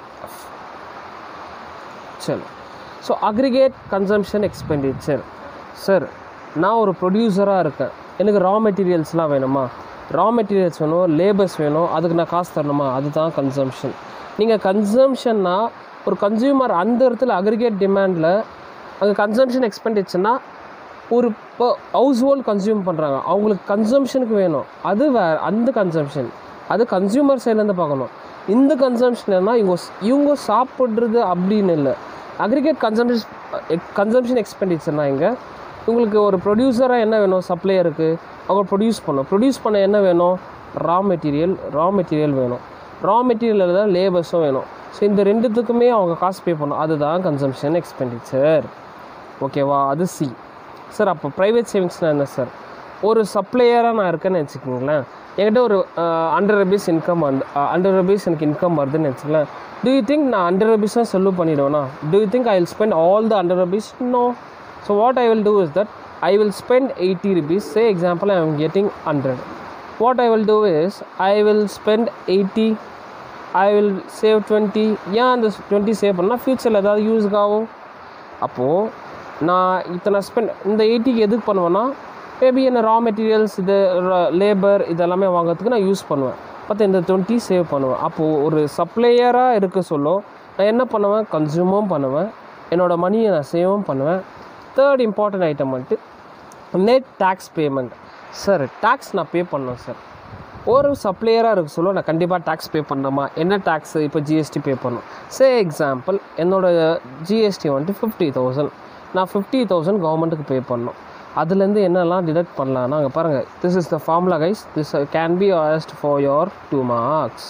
சரி so aggregate consumption expenditure sir நான் ஒரு ப்ரொடியூசராக இருக்கேன் எனக்கு ரா மெட்டீரியல்ஸ்லாம் வேணுமா ரா மெட்டீரியல்ஸ் வேணும் லேபர்ஸ் வேணும் அதுக்கு நான் காசு தரணுமா அதுதான் கன்சம்ஷன் நீங்கள் கன்சம்ஷன்னா ஒரு கன்சியூமர் அந்த இடத்துல அக்ரிகேட் டிமாண்டில் அங்கே கன்சம்ஷன் எக்ஸ்பெண்டிச்சர்னா ஒரு இப்போ ஹவுஸ் ஹோல்ட் கன்சியூம் பண்ணுறாங்க அவங்களுக்கு கன்சம்ஷனுக்கு வேணும் அது வே அந்த கன்சம்ஷன் அது கன்சியூமர் சைட்லேருந்து பார்க்கணும் இந்த கன்சம்ஷன்னா இவங்க இவங்க சாப்பிட்றது அப்படின்னு இல்லை அக்ரிகேட் கன்சம்ஷன் கன்சம்ஷன் எக்ஸ்பெண்டிச்சர்னா இங்கே உங்களுக்கு ஒரு ப்ரொடியூசராக என்ன வேணும் சப்ளையருக்கு அவங்க ப்ரொடியூஸ் பண்ணணும் ப்ரொடியூஸ் பண்ண என்ன வேணும் ரா மெட்டீரியல் ரா மெட்டீரியல் வேணும் ரா மெட்டீரியல் தான் லேபர்ஸும் வேணும் ஸோ இந்த ரெண்டுத்துக்குமே அவங்க காசு பே பண்ணணும் அதுதான் கன்சம்ஷன் எக்ஸ்பெண்டிச்சர் ஓகேவா அது சி சார் அப்போ ப்ரைவேட் சேவிங்ஸ்னால் என்ன சார் ஒரு சப்ளையராக நான் இருக்கேன்னு வச்சுக்கோங்களேன் என்கிட்ட ஒரு ஹண்ட்ரட் ருபீஸ் இன்கம் வந்து ஹண்ட்ரட் ருபீஸ் எனக்கு இன்கம் வருதுன்னு வச்சுக்கலேன் டூ யூ திங்க் நான் ஹண்ட்ரட் ருபீஸ் தான் செலவு பண்ணிவிடுவேனா do you think I will spend all the hundred rupees no so what I will do is that I will spend eighty rupees say example I am getting hundred what I will do is I will spend eighty I will save twenty ஏன் அந்த டுவெண்ட்டி சேவ் பண்ணால் ஃப்யூச்சரில் ஏதாவது யூஸ்க்கு ஆகும் அப்போது நான் இத்தனை ஸ்பெண்ட் இந்த எயிட்டிக்கு எதுக்கு பண்ணுவேன்னா மேபி என்ன ரா மெட்டீரியல்ஸ் இது லேபர் இதெல்லாமே வாங்குறதுக்கு நான் யூஸ் பண்ணுவேன் பட் இந்த டுவெண்ட்டி சேவ் பண்ணுவேன் அப்போது ஒரு சப்ளையராக இருக்க சொல்ல நான் என்ன பண்ணுவேன் கன்சியூமும் பண்ணுவேன் என்னோடய மணியை நான் சேவும் பண்ணுவேன் தேர்ட் இம்பார்ட்டன்ட் ஐட்டம் வந்துட்டு net tax payment sir tax நான் பே பண்ணேன் சார் ஒரு சப்ளையராக இருக்க சொல்ல நான் கண்டிப்பாக டேக்ஸ் பே பண்ணணுமா என்ன டேக்ஸ் இப்போ ஜிஎஸ்டி பே பண்ணணும் சே எக்ஸாம்பிள் என்னோடய ஜிஎஸ்டி வந்துட்டு ஃபிஃப்டி தௌசண்ட் நான் ஃபிஃப்டி தௌசண்ட் கவர்மெண்ட்டுக்கு பே பண்ணணும் அதுலேருந்து என்னெல்லாம் டிடக்ட் பண்ணலாம்னா அங்கே பாருங்கள் this is the formula guys this can be asked for your two marks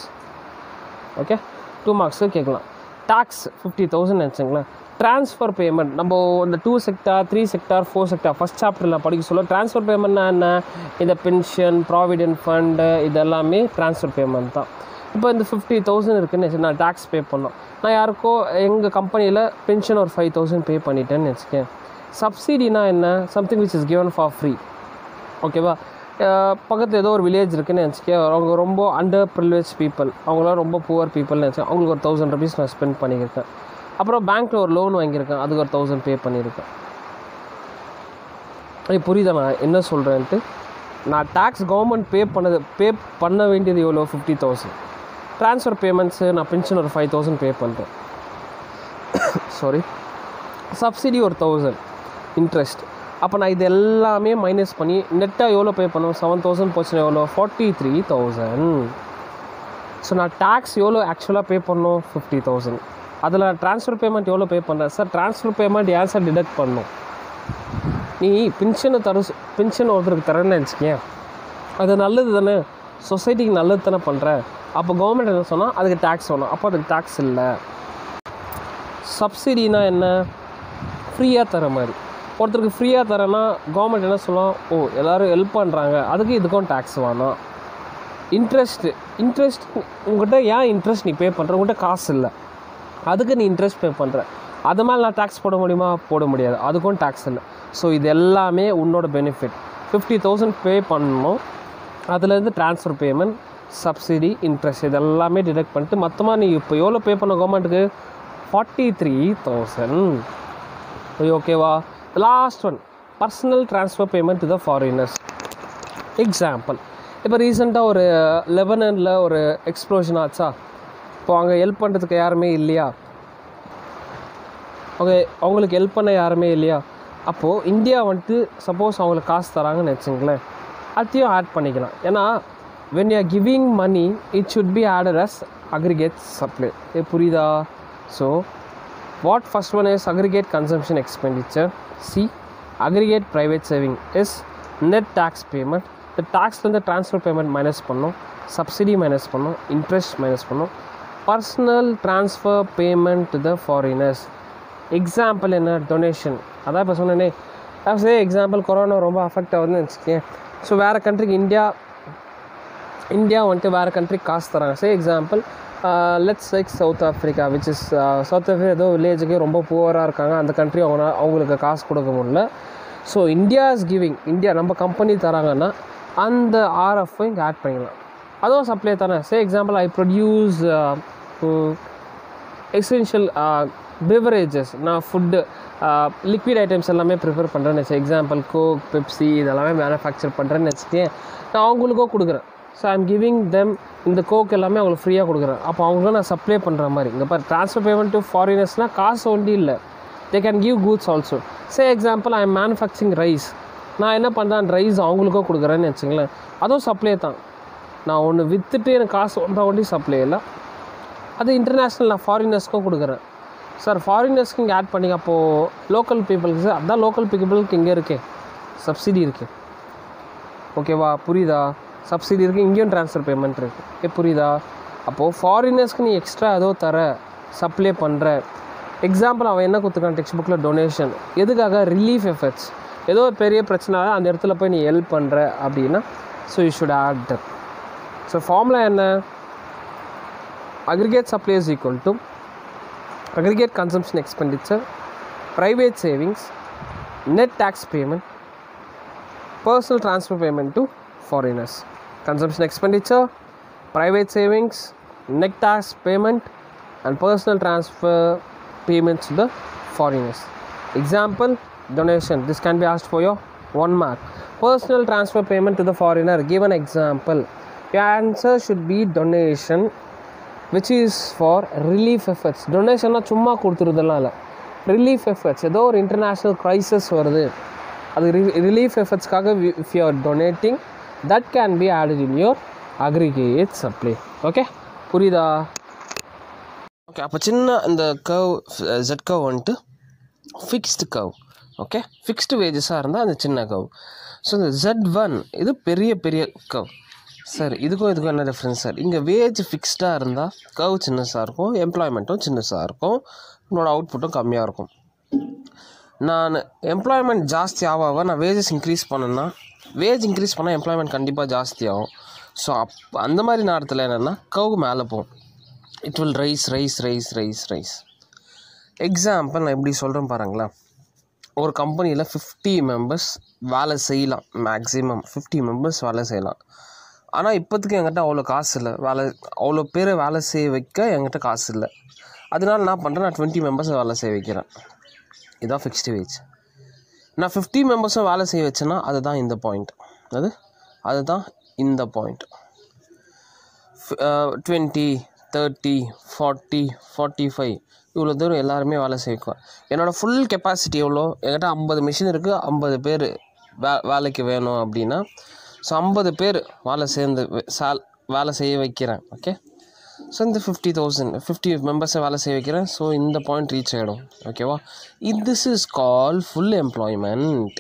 okay two marks கேட்கலாம் டேக்ஸ் ஃபிஃப்டி தௌசண்ட் வச்சுங்களேன் ட்ரான்ஸ்ஃபர் பேமெண்ட் நம்ம இந்த two sector three sector four sector first சாப்டரில் படிக்க சொல்ல ட்ரான்ஸ்ஃபர் பேமெண்ட்னா என்ன இந்த பென்ஷன் ப்ராவிடென்ட் ஃபண்டு இதெல்லாமே ட்ரான்ஸ்ஃபர் பேமெண்ட் தான் இப்போ இந்த ஃபிஃப்டி தௌசண்ட் இருக்குன்னு வச்சு நான் டேக்ஸ் பே பண்ணோம் நான் யாருக்கோ எங்கள் கம்பெனியில் பென்ஷன் ஒரு ஃபைவ் தௌசண்ட் பே பண்ணிட்டேன்னு வச்சுக்கேன் சப்சிடினா என்ன something which is given for free ஓகேவா பக்கத்தில் ஏதோ ஒரு வில்லேஜ் இருக்குன்னு நினச்சிக்க அவங்க ரொம்ப அண்டர் ப்ரிவிலேஜ் பீப்புள் அவங்களாம் ரொம்ப புவர் பீப்புள்னு நினச்சேன் அவங்களுக்கு ஒரு தௌசண்ட் ருபீஸ் நான் ஸ்பெண்ட் பண்ணியிருக்கேன் அப்புறம் பேங்க்கில் ஒரு லோன் வாங்கியிருக்கேன் அதுக்கு ஒரு தௌசண்ட் பே பண்ணியிருக்கேன் அது புரியுதா நான் என்ன சொல்கிறேன்ட்டு நான் டேக்ஸ் கவர்மெண்ட் பே பண்ணது பே பண்ண வேண்டியது எவ்வளோ ஃபிஃப்டி தௌசண்ட் ட்ரான்ஸ்ஃபர் பேமெண்ட்ஸு நான் பென்ஷன் ஒரு ஃபைவ் தௌசண்ட் பே பண்ணுறேன் சாரி சப்சிடி ஒரு தௌசண்ட் இன்ட்ரெஸ்ட் அப்போ நான் இது எல்லாமே மைனஸ் பண்ணி நெட்டாக எவ்வளோ பே பண்ணுவேன் செவன் தௌசண்ட் போச்சுன்னா எவ்வளோ ஃபார்ட்டி த்ரீ தௌசண்ட் ஸோ நான் டேக்ஸ் எவ்வளோ ஆக்சுவலாக பே பண்ணணும் ஃபிஃப்டி தௌசண்ட் அதில் ட்ரான்ஸ்ஃபர் பேமெண்ட் எவ்வளோ பே பண்ணுறேன் சார் ட்ரான்ஸ்ஃபர் பேமெண்ட் ஏன் சார் டிடக்ட் பண்ணணும் நீ பென்ஷனை தர பென்ஷன் ஒருத்தருக்கு தரேன்னு நினச்சிக்கேன் அது நல்லது தானே சொசைட்டிக்கு நல்லது தானே பண்ணுற அப்போ கவர்மெண்ட் என்ன சொன்னால் அதுக்கு டேக்ஸ் வேணும் அப்போ அதுக்கு டேக்ஸ் இல்லை சப்சிடினா என்ன ஃப்ரீயாக தர மாதிரி ஒருத்தருக்கு ஃப்ரீயாக தரேன்னா கவர்மெண்ட் என்ன சொல்லுவோம் ஓ எல்லோரும் ஹெல்ப் பண்ணுறாங்க அதுக்கு இதுக்கும் டேக்ஸ் வேணும் இன்ட்ரெஸ்ட்டு இன்ட்ரெஸ்ட் உங்கள்கிட்ட ஏன் இன்ட்ரெஸ்ட் நீ பே பண்ணுற உங்கள்கிட்ட காசு இல்லை அதுக்கு நீ இன்ட்ரெஸ்ட் பே பண்ணுற அது மேலே நான் டேக்ஸ் போட முடியுமா போட முடியாது அதுக்கும் டேக்ஸ் இல்லை ஸோ இது எல்லாமே உன்னோட பெனிஃபிட் ஃபிஃப்டி தௌசண்ட் பே பண்ணணும் அதுலேருந்து ட்ரான்ஸ்ஃபர் பேமெண்ட் சப்சிடி இன்ட்ரெஸ்ட் இது எல்லாமே டிடெக்ட் பண்ணிட்டு மொத்தமாக நீ இப்போ எவ்வளோ பே பண்ண கவர்மெண்ட்டுக்கு ஃபார்ட்டி த்ரீ தௌசண்ட் ஓகேவா last one personal transfer payment to the foreigners example இப்போ ரீசெண்டாக ஒரு லெபனனில் ஒரு எக்ஸ்ப்ளோஷன் ஆச்சா இப்போ அங்கே ஹெல்ப் பண்ணுறதுக்கு யாருமே இல்லையா ஓகே அவங்களுக்கு ஹெல்ப் பண்ண யாருமே இல்லையா அப்போது இந்தியா வந்துட்டு சப்போஸ் அவங்களுக்கு காசு தராங்கன்னு வச்சுங்களேன் அதையும் ஆட் பண்ணிக்கலாம் ஏன்னா when you giving money it should be added as aggregate supply இது புரியுதா so what first one is aggregate consumption expenditure C aggregate private saving is net tax payment இந்த டேக்ஸ்லேருந்து ட்ரான்ஸ்ஃபர் பேமெண்ட் மைனஸ் பண்ணோம் சப்சிடி மைனஸ் பண்ணோம் இன்ட்ரெஸ்ட் மைனஸ் பண்ணோம் personal transfer payment to the foreigners example என்ன டொனேஷன் அதான் இப்போ சொன்னேனே சே எக்ஸாம்பிள் கொரோனா ரொம்ப அஃபெக்ட் ஆகுதுன்னு வச்சுக்கேன் ஸோ வேறு கண்ட்ரிக்கு இந்தியா இந்தியா வந்துட்டு வேறு கண்ட்ரிக்கு காசு தராங்க say example let's like South Africa which is South Africa ஏதோ வில்லேஜுக்கு ரொம்ப புவராக இருக்காங்க அந்த கண்ட்ரி அவங்க அவங்களுக்கு காசு கொடுக்க முடியல so India is giving India நம்ம கம்பெனி தராங்கன்னா அந்த ஆர்எஃப் இங்கே ஆட் பண்ணிக்கலாம் அதுவும் சப்ளை தானே say example I produce essential beverages நான் ஃபுட்டு லிக்விட் ஐட்டம்ஸ் எல்லாமே ப்ரிப்பேர் பண்ணுறேன்னு வச்சு எக்ஸாம்பிள் கோக் பெப்சி இதெல்லாமே மேனுஃபேக்சர் பண்ணுறேன்னு வச்சுக்கேன் நான் அவங்களுக்கும் கொடுக்குறேன் ஸோ ஐம் கிவிங் தெம் இந்த கோக் எல்லாமே அவங்களுக்கு ஃப்ரீயாக கொடுக்குறேன் அப்போ அவங்களுக்கு நான் சப்ளை பண்ணுற மாதிரி இங்கே பாரு ட்ரான்ஸ்ஃபர் பேமெண்ட் டு ஃபாரினர்ஸ்னால் காசு ஒண்டி இல்லை they can give goods also say example I am manufacturing rice நான் என்ன பண்ணுறேன் ரைஸ் அவங்களுக்கும் கொடுக்குறேன்னு வச்சுங்களேன் அதுவும் சப்ளை தான் நான் ஒன்று விற்றுட்டு எனக்கு காசு வந்தால் ஒண்டி சப்ளை இல்லை அது இன்டர்நேஷ்னல் நான் ஃபாரினர்ஸ்க்கும் கொடுக்குறேன் சார் ஃபாரினர்ஸ்க்கு இங்கே ஆட் பண்ணிங்க அப்போது லோக்கல் பீப்புளுக்கு சார் அதான் லோக்கல் பீப்புளுக்கு இங்கே இருக்கே சப்சிடி இருக்கு ஓகேவா புரியுதா சப்சிடி இருக்குது இங்கேயும் ட்ரான்ஸ்ஃபர் பேமெண்ட் இருக்குது ஏ புரியுதா அப்போது ஃபாரினர்ஸ்க்கு நீ எக்ஸ்ட்ரா ஏதோ தர சப்ளை பண்ணுற எக்ஸாம்பிள் அவன் என்ன கொடுத்துருக்கான் டெக்ஸ்ட் புக்கில் டொனேஷன் எதுக்காக ரிலீஃப் எஃபர்ட்ஸ் ஏதோ ஒரு பெரிய பிரச்சனை அந்த இடத்துல போய் நீ ஹெல்ப் பண்ணுற அப்படின்னா so you should add that so formula என்ன aggregate supply is equal to aggregate consumption expenditure private savings net tax payment personal transfer payment to foreigners consumption expenditure private savings net tax payment and personal transfer payments to the foreigners example donation this can be asked for your one mark personal transfer payment to the foreigner give an example your answer should be donation which is for relief efforts டொனேஷன்னா சும்மா கொடுத்துருதெல்லாம் இல்லை ரிலீஃப் எஃபர்ட்ஸ் ஏதோ ஒரு இன்டர்நேஷ்னல் க்ரைசஸ் வருது அது ரிலீஃப் எஃபர்ட்ஸ்க்காக if you are donating that can be added in your aggregate supply okay புரியுதா ஓகே அப்போ சின்ன இந்த கவ் ஜெட் கவ் வந்துட்டு ஃபிக்ஸ்டு கவ் ஓகே ஃபிக்ஸ்டு வேஜஸாக இருந்தால் அந்த சின்ன கவ் ஸோ இந்த ஜெட் ஒன் இது பெரிய பெரிய கவ் சார் இதுக்கும் இதுக்கும் என்ன டிஃப்ரென்ஸ் சார் இங்கே வேஜ் ஃபிக்ஸ்டாக இருந்தால் கர்வ் சின்னஸாக இருக்கும் எம்ப்ளாய்மெண்ட்டும் சின்னஸாக இருக்கும் உன்னோட அவுட்புட்டும் கம்மியாக இருக்கும் நான் எம்ப்ளாய்மெண்ட் ஜாஸ்தி ஆக ஆக நான் வேஜஸ் இன்க்ரீஸ் பண்ணேன்னா வேஜ் இன்க்ரீஸ் பண்ணால் எம்ப்ளாய்மெண்ட் கண்டிப்பாக ஜாஸ்தி ஆகும் ஸோ அப் அந்த மாதிரி நேரத்தில் என்னென்னா கவு மேலே போகும் it will rise rise rise rise rise example நான் எப்படி சொல்கிறேன் பாருங்களேன் ஒரு கம்பெனியில் ஃபிஃப்டி மெம்பர்ஸ் வேலை செய்யலாம் மேக்ஸிமம் ஃபிஃப்டி மெம்பர்ஸ் வேலை செய்யலாம் ஆனால் இப்போதைக்கு என்கிட்ட அவ்வளோ காசு இல்லை வேலை அவ்வளோ பேரை வேலை செய்ய வைக்க என்கிட்ட காசு இல்லை அதனால நான் பண்ணுறேன் நான் டுவெண்ட்டி மெம்பர்ஸை வேலை செய்ய வைக்கிறேன் இதான் ஃபிக்ஸ்டு வேஜ் நான் ஃபிஃப்டி மெம்பர்ஸும் வேலை செய்ய வச்சேன்னா அதுதான் இந்த பாயிண்ட் அது அதுதான் இந்த point twenty thirty forty forty five இவ்வளோ தூரம் எல்லாருமே வேலை செய்வோம் என்னோடய ஃபுல் கெப்பாசிட்டி எவ்வளோ என்கிட்ட ஐம்பது மிஷின் இருக்குது ஐம்பது பேர் வே வேலைக்கு வேணும் அப்படின்னா ஸோ ஐம்பது பேர் வேலை சேர்ந்து சால் வேலை செய்ய வைக்கிறேன் ஓகே ஸோ இந்த ஃபிஃப்டி தௌசண்ட் ஃபிஃப்டி மெம்பர்ஸை வேலை செய்ய வைக்கிறேன் ஸோ இந்த பாயிண்ட் ரீச் ஆகிடும் ஓகேவா it this is call full employment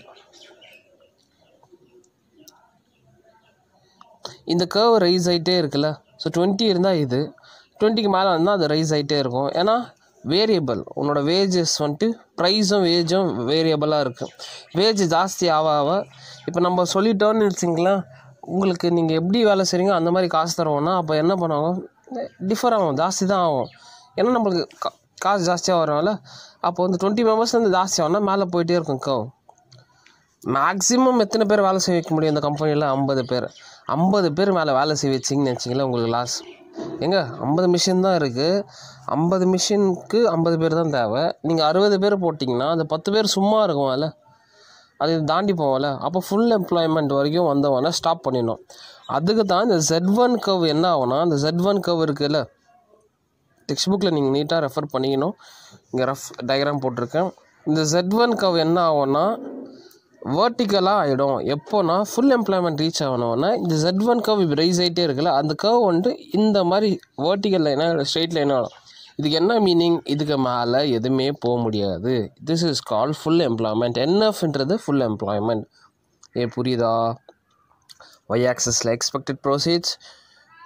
இந்த கர்வ் ரைஸ் ஆகிட்டே இருக்குல்ல ஸோ டுவெண்ட்டி இருந்தால் இது டுவெண்ட்டிக்கு மேலே வந்தால் அது ரைஸ் ஆகிட்டே இருக்கும் ஏன்னா வேரியபிள் உன்னோட வேஜஸ் வந்துட்டு ப்ரைஸும் வேஜும் வேரியபிளாக இருக்குது வேஜ் ஜாஸ்தி ஆக ஆக இப்போ நம்ம சொல்லிட்டோன்னு வச்சிங்களேன் உங்களுக்கு நீங்கள் எப்படி வேலை செய்கிறீங்க அந்த மாதிரி காசு தருவோம்னா அப்போ என்ன பண்ணுவாங்க டிஃபர் ஆகும் ஜாஸ்தி தான் ஆகும் ஏன்னா நம்மளுக்கு கா காசு ஜாஸ்தியாக வரனால அப்போ வந்து டுவெண்ட்டி மெம்பர்ஸ் வந்து ஜாஸ்தி ஆகும்னா மேலே போயிட்டே இருக்கும் கவ் மேக்ஸிமம் எத்தனை பேர் வேலை செய்ய வைக்க முடியும் இந்த கம்பெனியில் ஐம்பது பேர் ஐம்பது பேர் மேலே வேலை செய்ய வச்சிங்கன்னு வச்சிங்களேன் உங்களுக்கு லாஸ் எங்க ஐம்பது மிஷின் தான் இருக்குது ஐம்பது மிஷினுக்கு ஐம்பது பேர் தான் தேவை நீங்கள் அறுபது பேர் போட்டிங்கன்னா அந்த பத்து பேர் சும்மா இருக்கும்ல அது தாண்டி போவோம்ல அப்போ ஃபுல் எம்ப்ளாய்மெண்ட் வரைக்கும் வந்தவன ஸ்டாப் பண்ணிடணும் அதுக்கு தான் இந்த ஜெட் ஒன் கவ் என்ன ஆகும்னா இந்த ஜெட் ஒன் கவ் இருக்குல்ல டெக்ஸ்ட் புக்கில் நீங்கள் நீட்டாக ரெஃபர் பண்ணிக்கணும் இங்கே ரஃப் டயக்ராம் போட்டிருக்கேன் இந்த ஜெட் ஒன் கவ் என்ன ஆகும்னா வேர்ட்டிக்கலாக ஆகிடும் எப்போனா ஃபுல் எம்ப்ளாய்மெண்ட் ரீச் ஆகணும்னா இந்த ஜெட் ஒன் கவ் இப்போ ரைஸ் ஆகிட்டே இருக்குல்ல அந்த கவ் வந்துட்டு இந்த மாதிரி வேர்ட்டிக்கல் லைனாக ஸ்ட்ரெயிட் லைனாக வரும் இதுக்கு என்ன மீனிங் இதுக்கு மேலே எதுவுமே போக முடியாது this is call full employment என்எஃப்ன்றது ஃபுல் எம்ப்ளாய்மெண்ட் ஏ புரியுதா ஒய் ஆக்சஸில் எக்ஸ்பெக்டட் ப்ரோசீட்ஸ்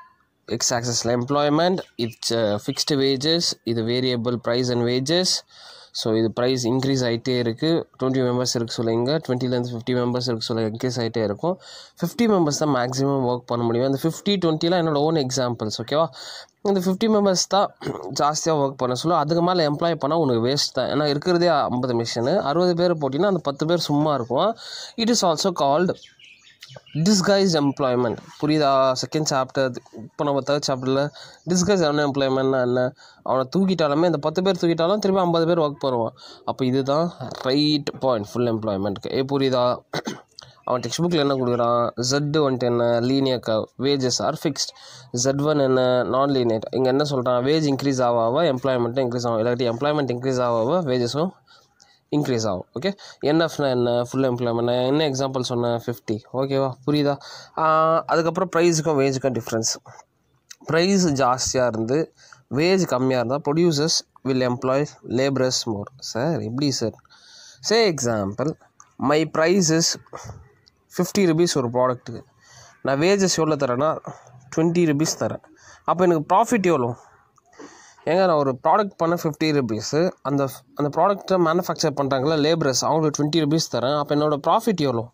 எக்ஸ் ஆக்சஸில் எம்ப்ளாய்மெண்ட் இட்ஸ் ஃபிக்ஸ்டு வேஜஸ் இது variable price and wages so இது ப்ரைஸ் இன்க்ரீஸ் ஆகிட்டே இருக்குது டுவெண்ட்டி மெம்பர்ஸ் இருக்கு சொல்ல இங்கே டுவெண்ட்டிலேருந்து ஃபிஃப்டி மெம்பர்ஸ் இருக்கு சொல்ல இன்க்ரீஸ் ஆகிட்டே இருக்கும் ஃபிஃப்டி மெம்பர்ஸ் தான் மேக்ஸிமம் ஒர்க் பண்ண முடியும் அந்த ஃபிஃப்டி டுவெண்ட்டிலாம் என்னோட ஓன் எக்ஸாம்பிள்ஸ் ஓகேவா இந்த ஃபிஃப்டி மெம்பர்ஸ் தான் ஜாஸ்தியாக ஒர்க் பண்ண சொல்ல அதுக்கு மேலே எம்ப்ளாய் பண்ணால் உனக்கு வேஸ்ட் தான் ஏன்னா இருக்கிறதே ஐம்பது மிஷினு அறுபது பேர் போட்டிங்கன்னா அந்த பத்து பேர் சும்மா இருக்கும் it is also called disguised employment புரியுதா செகண்ட் சாப்டர் இப்போ நம்ம தேர்ட் சாப்டரில் டிஸ்கைஸ் அன்எம்ப்ளாய்மெண்ட்னா என்ன அவனை தூக்கிட்டாலுமே இந்த பத்து பேர் தூக்கிட்டாலும் திருப்பி ஐம்பது பேர் ஒர்க் பண்ணுவான் அப்போ இதுதான் ரைட் பாயிண்ட் ஃபுல் எம்ப்ளாய்மெண்ட்க்கு ஏ புரியுதா அவன் டெக்ஸ்ட் புக்கில் என்ன கொடுக்குறான் ஜெட்டு வந்துட்டு என்ன linear curve wages are fixed Z one என்ன நான் லீனியர் இங்கே என்ன சொல்கிறான் வேஜ் இன்க்ரீஸ் ஆக ஆக எம்ப்ளாய்மெண்ட்டும் இன்க்ரீஸ் ஆகும் இல்லாட்டி எம்ப்ளாய்மெண்ட் இன்க்ரீஸ் ஆக ஆக வேஜஸும் இன்க்ரீஸ் ஆகும் ஓகே என்எஃப்னா என்ன ஃபுல் எம்ப்ளாய்மெண்ட் நான் என்ன எக்ஸாம்பிள் சொன்னேன் ஃபிஃப்டி ஓகேவா புரியுதா அதுக்கப்புறம் ப்ரைஸுக்கும் வேஜுக்கும் டிஃப்ரென்ஸ் ப்ரைஸ் ஜாஸ்தியாக இருந்து வேஜ் கம்மியாக இருந்தால் producers will employ labourers more sir எப்படி sir say example my price is fifty rupees ஒரு ப்ராடக்ட்டுக்கு நான் வேஜஸ் எவ்வளோ தரேன்னா டுவெண்ட்டி ருபீஸ் தரேன் அப்போ எனக்கு ப்ராஃபிட் எவ்வளோ ஏங்க நான் ஒரு ப்ராடக்ட் பண்ண ஃபிஃப்டி ருபீஸு அந்த அந்த ப்ராடக்ட்டை மேனுஃபேக்சர் பண்ணுறாங்களா லேபரர்ஸ் அவங்களுக்கு டுவெண்ட்டி ருபீஸ் தரேன் அப்போ என்னோடய ப்ராஃபிட் எவ்வளோ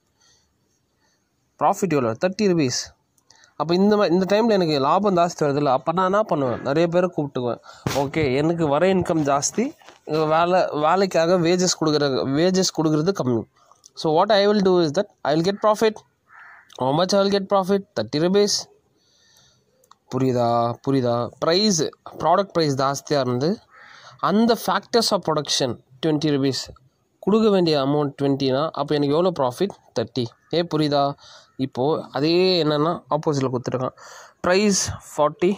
ப்ராஃபிட் எவ்வளோ தேர்ட்டி ருபீஸ் அப்போ இந்த மாதிரி இந்த டைமில் எனக்கு லாபம் ஜாஸ்தி வருதுல்ல அப்போ நான் என்ன பண்ணுவேன் நிறைய பேரை கூப்பிட்டுக்குவேன் ஓகே எனக்கு வர இன்கம் ஜாஸ்தி வேலை வேலைக்காக வேஜஸ் கொடுக்குற வேஜஸ் கொடுக்குறது கம்மி so what I will do is that I will get profit how much I will get profit thirty rupees புரியுதா புரியுதா ப்ரைஸ் ப்ராடக்ட் ப்ரைஸ் ஜாஸ்தியாக இருந்து அந்த factors of production twenty rupees கொடுக்க வேண்டிய அமௌண்ட் டுவெண்ட்டினா அப்போ எனக்கு எவ்வளோ ப்ராஃபிட் தேர்ட்டி ஏ புரியுதா இப்போது அதே என்னென்னா ஆப்போசிட்டில் கொடுத்துருக்கான் ப்ரைஸ் ஃபார்ட்டி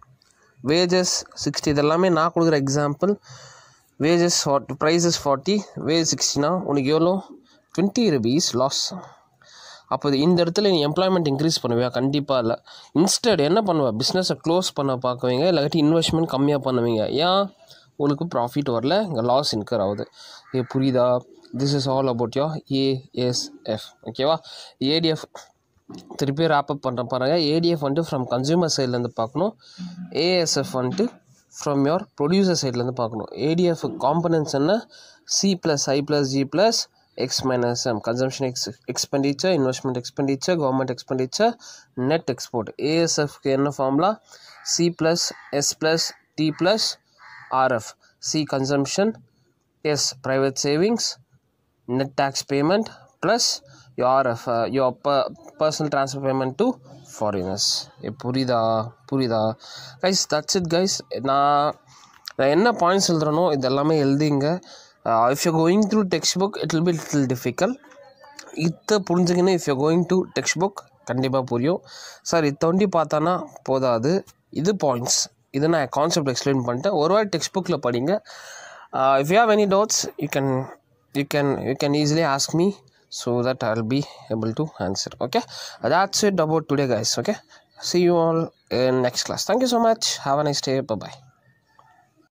வேஜஸ் சிக்ஸ்டி இதெல்லாமே நான் கொடுக்குற example wages forty prices forty wage சிக்ஸ்டினா உனக்கு எவ்வளோ டுவெண்ட்டி ருபீஸ் லாஸ் அப்போ இந்த இடத்துல நீ எம்ப்ளாய்மெண்ட் இன்க்ரீஸ் பண்ணுவியா கண்டிப்பாக இல்லை இன்ஸ்டட் என்ன பண்ணுவ பிஸ்னஸை க்ளோஸ் பண்ண பார்க்குவீங்க இல்லாட்டி இன்வெஸ்ட்மெண்ட் கம்மியாக பண்ணுவீங்க ஏன் உனக்கு ப்ராஃபிட் வரல இங்கே லாஸ் இன்கர் ஆகுது ஏ புரியுதா this is all about your ASF ஓகேவா ஏடிஎஃப் திருப்பி ரேப்அப் பண்ணுற பாருங்க ஏடிஎஃப் வந்துட்டு ஃப்ரம் கன்சியூமர் சைட்லேருந்து பார்க்கணும் ஏஎஸ்எஃப் வந்துட்டு ஃப்ரம் யோர் ப்ரொடியூசர் சைட்லேருந்து பார்க்கணும் ஏடிஎஃப் காம்பனன்ஸ் என்ன C plus I plus G plus X minus M consumption ex expenditure investment expenditure government expenditure net export ASF க்கு என்ன formula C plus S plus T plus RF C consumption S private savings net tax payment plus your RF uh, your per personal transfer payment to foreigners ஏ புரியுதா புரியுதா கைஸ் தட்ஸ் இட் கைஸ் நான் நான் என்ன பாயிண்ட்ஸ் எழுதுறனோ இது எல்லாமே எழுதிங்க if you going through text book it will be little difficult இதை புரிஞ்சுக்கின்னு if you going to text book கண்டிப்பாக புரியும் சார் இதை ஒண்டி பார்த்தானா போதாது இது பாயிண்ட்ஸ் இது நான் கான்செப்ட் எக்ஸ்பிளைன் பண்ணிட்டேன் ஒரு வாட்டி டெக்ஸ்ட் புக்கில் படிங்க if you have any doubts you can you can you can easily ask me so that I'll be able to answer. Okay, that's it about today, guys. Okay, see you all in next class. Thank you so much. Have a nice day. Bye bye.